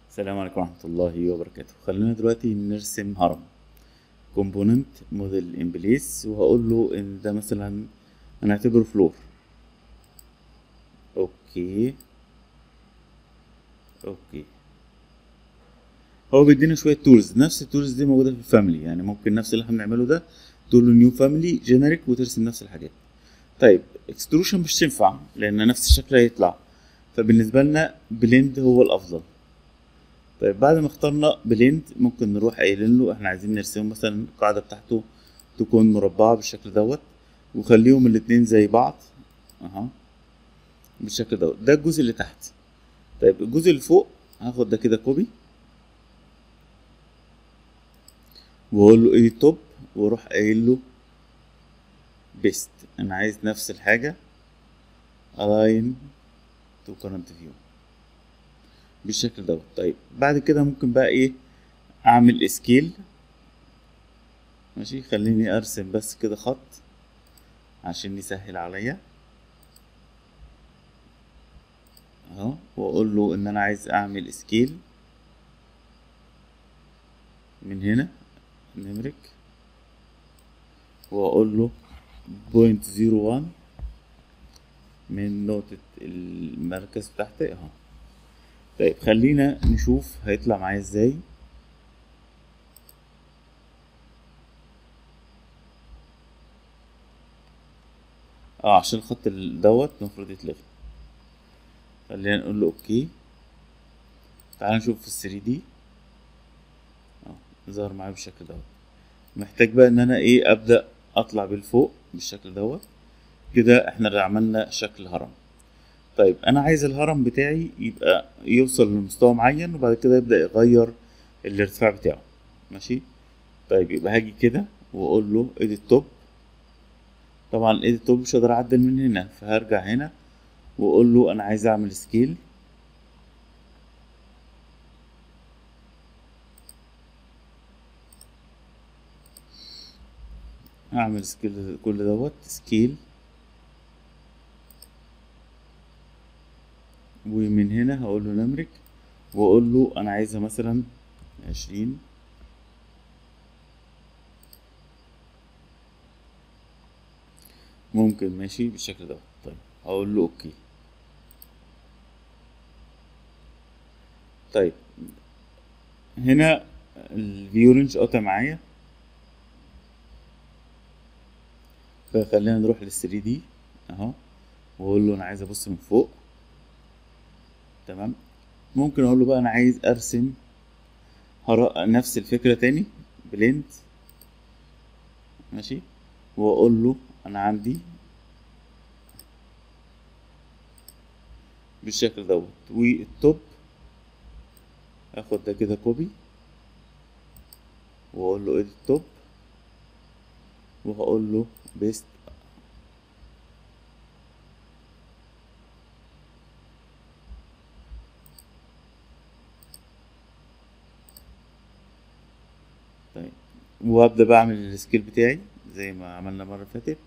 السلام عليكم ورحمة الله وبركاته خلينا دلوقتي نرسم هرم كومبوننت موديل ان بليس وهقول له ان ده مثلا هنعتبره فلور اوكي اوكي هو بيدينا شوية تولز نفس التولز دي موجودة في الفاميلي يعني ممكن نفس اللي احنا بنعمله ده تقول له نيو فاميلي جينيريك وترسم نفس الحاجات طيب اكستروشن مش تنفع لان نفس الشكل هيطلع فبالنسبة لنا بليند هو الافضل طيب بعد ما اخترنا بليند ممكن نروح قايلين له احنا عايزين نرسم مثلا القاعدة بتاعته تكون مربعة بالشكل دوت وخليهم الاتنين زي بعض اها بالشكل دوت ده الجزء اللي تحت طيب الجزء اللي فوق هاخد ده كده كوبي واقول له ايه توب واروح قايل له بيست انا عايز نفس الحاجة align to current view بالشكل دوت طيب بعد كده ممكن بقى ايه اعمل سكيل ماشي خليني ارسم بس كده خط عشان يسهل عليا اهو واقول له ان انا عايز اعمل سكيل من هنا نمرك واقول له بوينت زيرو وان من نقطة المركز بتاعتي اهو طيب خلينا نشوف هيطلع معايا ازاي اه عشان الخط ال- دوت المفروض يتلغي خلينا نقول له اوكي تعال نشوف في الثري دي اه ظهر معايا بالشكل دوت محتاج بقى ان انا ايه ابدا اطلع بالفوق بالشكل دوت كده احنا عملنا شكل هرم طيب انا عايز الهرم بتاعي يبقى يوصل لمستوى معين وبعد كده يبدا يغير الارتفاع بتاعه ماشي طيب يبقى هاجي كده واقول له اديت توب طبعا اديت توب مش هقدر اعدل من هنا فهرجع هنا واقول له انا عايز اعمل سكيل اعمل سكيل كل دوت سكيل ومن هنا هقول له نمرك واقول له انا عايزها مثلا عشرين ممكن ماشي بالشكل ده طيب هقول له اوكي طيب هنا الفيو رينج قطع معايا فخلينا نروح لل 3 دي اهو واقول له انا عايز ابص من فوق تمام ممكن اقول له بقى انا عايز ارسم هر- نفس الفكرة تاني بليند ماشي واقول له انا عندي بالشكل دوت والتوب اخد ده كده كوبي واقول له ادي التوب وهقول له بيست طيب وابدا بعمل السكيل بتاعي زي ما عملنا المره اللي فاتت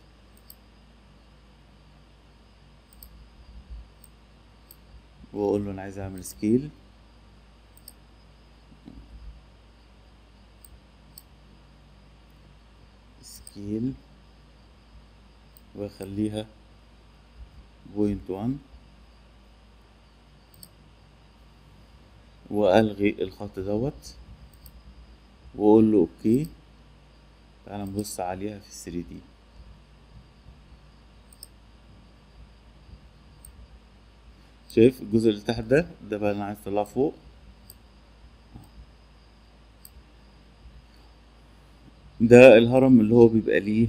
واقول له انا عايز اعمل سكيل سكيل واخليها بوينت وان والغي الخط دوت واقول له اوكي تعال نبص عليها في 3 دي شايف الجزء اللي تحت ده ده بقى انا عايز اطلعه فوق ده الهرم اللي هو بيبقى ليه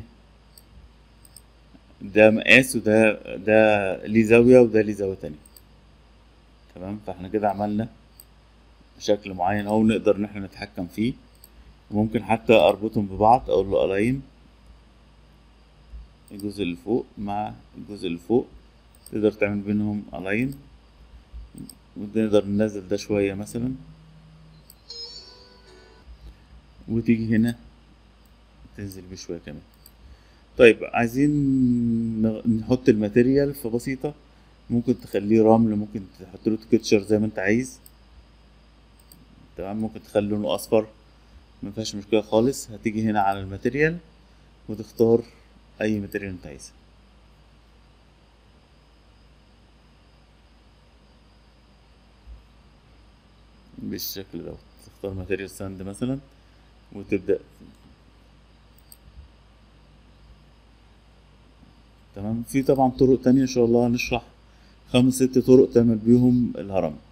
ده مقاس وده ده ليه زاوية وده ليه زاوية تانية تمام فاحنا كده عملنا شكل معين اهو نقدر ان احنا نتحكم فيه ممكن حتى اربطهم ببعض اقول له الاين الجزء اللي فوق مع الجزء اللي فوق تقدر تعمل بينهم الاين ونقدر ننزل ده شوية مثلا وتيجي هنا تنزل بيه شوية كمان طيب عايزين نغ- نحط الماتيريال فبسيطة ممكن تخليه رمل ممكن تحط له تكتشر زي ما انت عايز تمام ممكن تخلي لونه اصفر مفيهاش مشكله خالص هتيجي هنا على الماتيريال وتختار اي ماتيريال انت عايزها بالشكل دوت تختار ماتيريال ساند مثلا وتبدأ تمام في طبعا طرق تانية ان شاء الله هنشرح خمس ست طرق تعمل بيهم الهرم